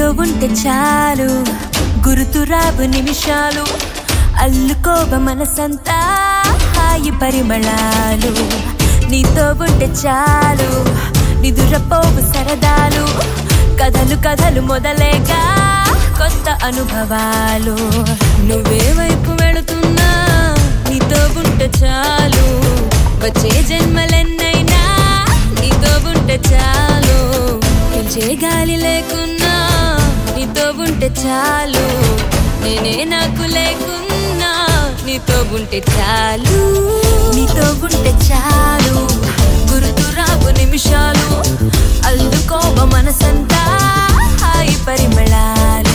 ఉంటే చాలు గురుతురావు నిమిషాలు అల్లుకోవ మనసంతా హాయి పరిమళాలు నీతో ఉంటే చాలు నిదురపోవు సరదాలు కథలు కథలు మొదలేగా కొత్త అనుభవాలు నువ్వే వైపు వెళుతున్నా నీతో ఉంటే చాలు వచ్చే జన్మలెన్నైనా నీతో ఉంటే చాలు పిలిచే గాలి లేకున్నా నీతో ఉంటే చాలు నేనే నాకు లేకున్నా నీతో ఉంటే చాలు నీతో ఉంటే చాలు గుర్తురావు నిమిషాలు అల్లుకోవ మనసంతా హాయి పరిమళాలు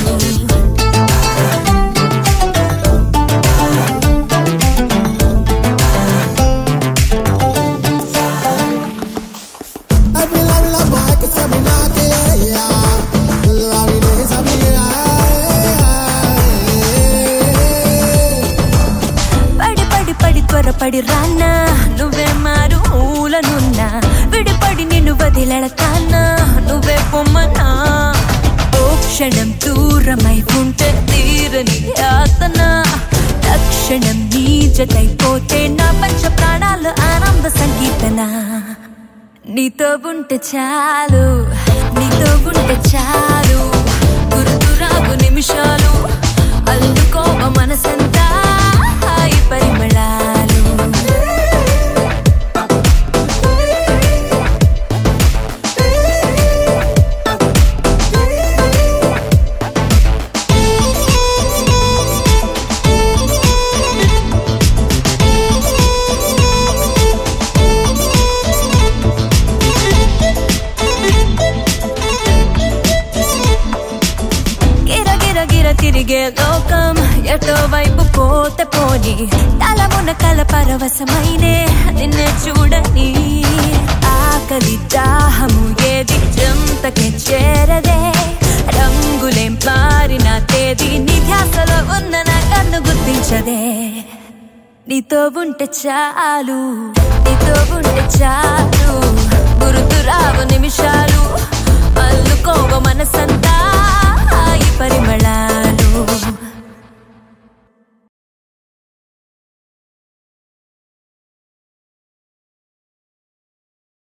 పడి పడి పడి త్వరపడి రానా నువ్వే మారు ఊలనున్నా విడిపడి నిన్ను వదిలెడతానా నువ్వే పొమ్మనా ఓ క్షణం దూరమై ఉంటే తీరని యాతన తక్షణం నీ జతైపోతే నా పంచ ప్రాణాలు ఆనంద సంగీతన నీతో ఉంటే చాలు నీతో ఉంటే చాలు గుర్తురాగు నిమిషాలు అల్లుకోవ మనసంతా హాయి పరిమళాలు గిర గిర గిర తిరిగే లోకం ఎటో వైపు పోతే పోని తలమున కల పరవశమైనే నిన్నే చూడని ఆకలి దాహము ఏది చెంతకే చేరదే రంగులేం మారిన తేదీ నీ ధ్యాసలో ఉన్న నా కన్ను గుర్తించదే నీతో ఉంటే చాలు నీతో ఉంటే చాలు